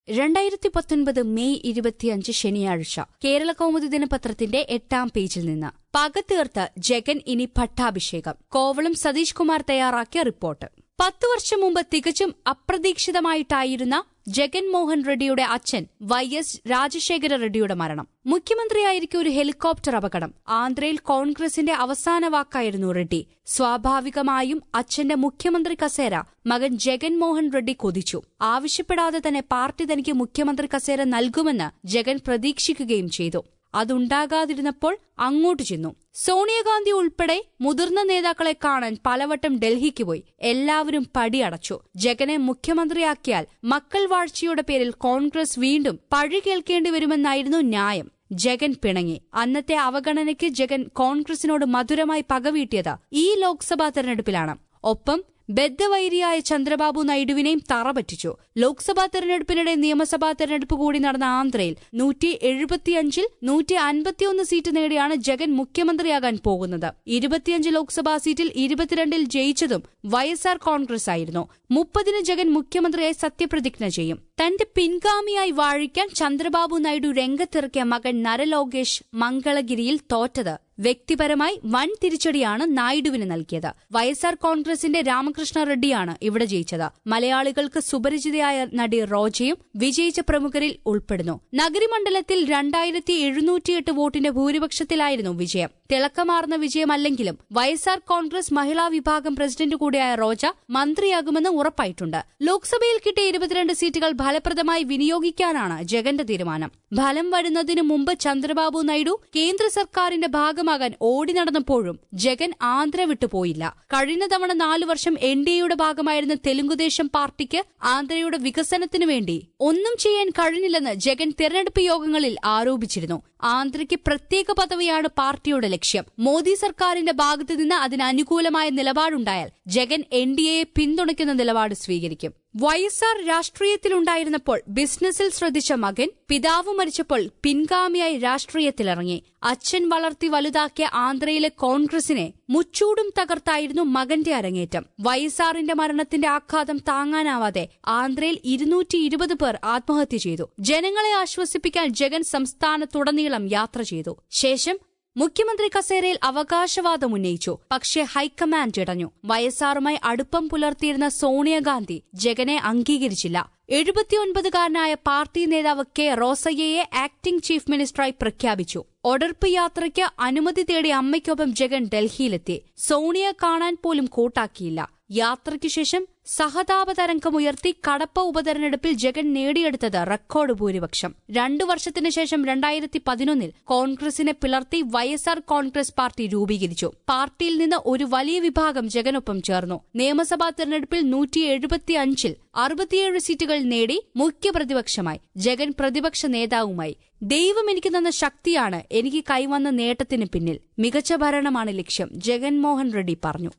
രണ്ടായിരത്തി പത്തൊൻപത് മെയ് ഇരുപത്തിയഞ്ച് ശനിയാഴ്ച കേരള കൗമുദി ദിനപത്രത്തിന്റെ എട്ടാം പേജിൽ നിന്ന് പകതീർത്ത് ജഗൻ ഇനി പട്ടാഭിഷേകം കോവളം സതീഷ് കുമാർ തയ്യാറാക്കിയ റിപ്പോർട്ട് പത്തു വർഷം മുമ്പ് തികച്ചും അപ്രതീക്ഷിതമായിട്ടായിരുന്ന ജഗൻമോഹൻ റെഡ്ഡിയുടെ അച്ഛൻ വൈ എസ് രാജശേഖര റെഡ്ഡിയുടെ മരണം മുഖ്യമന്ത്രിയായിരിക്കെ ഒരു ഹെലികോപ്റ്റർ അപകടം ആന്ധ്രയിൽ കോൺഗ്രസിന്റെ അവസാന വാക്കായിരുന്നു റെഡ്ഡി സ്വാഭാവികമായും അച്ഛന്റെ മുഖ്യമന്ത്രി കസേര മകൻ ജഗൻമോഹൻ റെഡ്ഡി കൊതിച്ചു ആവശ്യപ്പെടാതെ തന്നെ പാർട്ടി തനിക്ക് മുഖ്യമന്ത്രി കസേര നൽകുമെന്ന് ജഗൻ പ്രതീക്ഷിക്കുകയും ചെയ്തു അതുണ്ടാകാതിരുന്നപ്പോൾ അങ്ങോട്ട് ചെന്നു സോണിയാഗാന്ധി ഉൾപ്പെടെ മുതിർന്ന നേതാക്കളെ കാണാൻ പലവട്ടം ഡൽഹിക്ക് പോയി എല്ലാവരും പടിയടച്ചു ജഗനെ മുഖ്യമന്ത്രിയാക്കിയാൽ മക്കൾ വാഴ്ചയുടെ പേരിൽ കോൺഗ്രസ് വീണ്ടും പഴി കേൾക്കേണ്ടി വരുമെന്നായിരുന്നു ന്യായം ജഗൻ പിണങ്ങി അന്നത്തെ അവഗണനയ്ക്ക് ജഗൻ കോൺഗ്രസിനോട് മധുരമായി പകവീട്ടിയത് ഈ ലോക്സഭാ തെരഞ്ഞെടുപ്പിലാണ് ഒപ്പം ബദ്ധവൈരിയായ ചന്ദ്രബാബു നായിഡുവിനെയും തറപറ്റിച്ചു ലോക്സഭാ തെരഞ്ഞെടുപ്പിനിടെ നിയമസഭാ തെരഞ്ഞെടുപ്പ് കൂടി നടന്ന ആന്ധ്രയിൽ നൂറ്റി എഴുപത്തിയഞ്ചിൽ നൂറ്റി അൻപത്തിയൊന്ന് സീറ്റ് നേടിയാണ് ജഗൻ മുഖ്യമന്ത്രിയാകാൻ പോകുന്നത് ഇരുപത്തിയഞ്ച് ലോക്സഭാ സീറ്റിൽ ഇരുപത്തിരണ്ടിൽ ജയിച്ചതും വൈഎസ്ആർ കോൺഗ്രസ് ആയിരുന്നു മുപ്പതിന് ജഗൻ മുഖ്യമന്ത്രിയായി സത്യപ്രതിജ്ഞ ചെയ്യും തന്റെ പിൻഗാമിയായി വാഴിക്കാൻ ചന്ദ്രബാബു നായിഡു രംഗത്തിറക്കിയ മകൻ നരലോകേഷ് മംഗളഗിരിയിൽ തോറ്റത് വ്യക്തിപരമായി വൻ തിരിച്ചടിയാണ് നായിഡുവിന് നൽകിയത് വൈഎസ്ആർ കോൺഗ്രസിന്റെ രാമകൃഷ്ണ റെഡ്ഡിയാണ് ഇവിടെ ജയിച്ചത് മലയാളികൾക്ക് സുപരിചിതയായ നടി റോജയും വിജയിച്ച പ്രമുഖരിൽ ഉൾപ്പെടുന്നു നഗരിമണ്ഡലത്തിൽ രണ്ടായിരത്തി എഴുന്നൂറ്റിയെട്ട് വോട്ടിന്റെ ഭൂരിപക്ഷത്തിലായിരുന്നു വിജയം തിളക്കമാർന്ന വിജയമല്ലെങ്കിലും വൈഎസ്ആർ കോൺഗ്രസ് മഹിളാ വിഭാഗം പ്രസിഡന്റ് കൂടിയായ റോജ മന്ത്രിയാകുമെന്ന് ഉറപ്പായിട്ടുണ്ട് ലോക്സഭയിൽ കിട്ടിയ ഇരുപത്തിരണ്ട് സീറ്റുകൾ ഫലപ്രദമായി വിനിയോഗിക്കാനാണ് ജഗന്റെ തീരുമാനം ഫലം വരുന്നതിനു മുമ്പ് ചന്ദ്രബാബു നായിഡു കേന്ദ്ര സർക്കാരിന്റെ ഭാഗമാകാൻ ഓടി നടന്നപ്പോഴും ജഗൻ ആന്ധ്ര വിട്ടുപോയില്ല കഴിഞ്ഞ തവണ നാലു വർഷം എൻ ഡി എയുടെ ഭാഗമായിരുന്ന തെലുങ്കുദേശം പാർട്ടിക്ക് ആന്ധ്രയുടെ വികസനത്തിനു വേണ്ടി ഒന്നും ചെയ്യാൻ കഴിഞ്ഞില്ലെന്ന് ജഗൻ തെരഞ്ഞെടുപ്പ് യോഗങ്ങളിൽ ആരോപിച്ചിരുന്നു ആന്ധ്രയ്ക്ക് പ്രത്യേക പദവിയാണ് പാർട്ടിയുടെ ലക്ഷ്യം മോദി സർക്കാരിന്റെ ഭാഗത്തു നിന്ന് അതിന് അനുകൂലമായ നിലപാടുണ്ടായാൽ ജഗൻ എൻ ഡി എയെ പിന്തുണയ്ക്കുന്ന നിലപാട് സ്വീകരിക്കും വൈഎസ്ആർ രാഷ്ട്രീയത്തിലുണ്ടായിരുന്നപ്പോൾ ബിസിനസ്സിൽ ശ്രദ്ധിച്ച മകൻ പിതാവ് മരിച്ചപ്പോൾ പിൻഗാമിയായി രാഷ്ട്രീയത്തിലിറങ്ങി അച്ഛൻ വളർത്തി വലുതാക്കിയ ആന്ധ്രയിലെ കോൺഗ്രസിനെ മുച്ചൂടും തകർത്തായിരുന്നു മകന്റെ അരങ്ങേറ്റം വൈഎസ്ആറിന്റെ മരണത്തിന്റെ ആഘാതം താങ്ങാനാവാതെ ആന്ധ്രയിൽ ഇരുന്നൂറ്റി ഇരുപത് പേർ ആത്മഹത്യ ചെയ്തു ജനങ്ങളെ ആശ്വസിപ്പിക്കാൻ ജഗൻ സംസ്ഥാനത്തുടനീളം യാത്ര ചെയ്തു ശേഷം മുഖ്യമന്ത്രി കസേരയിൽ അവകാശവാദം ഉന്നയിച്ചു പക്ഷേ ഹൈക്കമാൻഡ് ഇടഞ്ഞു വയസ്സാറുമായി അടുപ്പം പുലർത്തിയിരുന്ന സോണിയാഗാന്ധി ജഗനെ അംഗീകരിച്ചില്ല എഴുപത്തിയൊൻപതുകാരനായ പാർട്ടി നേതാവ് കെ റോസയ്യയെ ആക്ടിംഗ് ചീഫ് മിനിസ്റ്ററായി പ്രഖ്യാപിച്ചു ഒടർപ്പ് യാത്രയ്ക്ക് അനുമതി തേടി അമ്മയ്ക്കൊപ്പം ജഗൻ ഡൽഹിയിലെത്തി സോണിയ കാണാൻ പോലും കൂട്ടാക്കിയില്ല യാത്രയ്ക്കു ശേഷം സഹതാപ തരംഗമുയർത്തി കടപ്പ ഉപതെരഞ്ഞെടുപ്പിൽ ജഗൻ നേടിയെടുത്തത് റെക്കോർഡ് ഭൂരിപക്ഷം രണ്ടു വർഷത്തിനു ശേഷം രണ്ടായിരത്തി പതിനൊന്നിൽ കോൺഗ്രസിനെ പിളർത്തി വൈഎസ്ആർ കോൺഗ്രസ് പാർട്ടി രൂപീകരിച്ചു പാർട്ടിയിൽ നിന്ന് ഒരു വലിയ വിഭാഗം ജഗനൊപ്പം ചേർന്നു നിയമസഭാ തെരഞ്ഞെടുപ്പിൽ നൂറ്റി എഴുപത്തിയഞ്ചിൽ അറുപത്തിയേഴ് സീറ്റുകൾ നേടി മുഖ്യപ്രതിപക്ഷമായി ജഗൻ പ്രതിപക്ഷ നേതാവുമായി ദൈവം എനിക്ക് തന്ന ശക്തിയാണ് എനിക്ക് കൈവന്ന നേട്ടത്തിന് പിന്നിൽ മികച്ച ഭരണമാണ് ലക്ഷ്യം ജഗൻമോഹൻ റെഡ്ഡി പറഞ്ഞു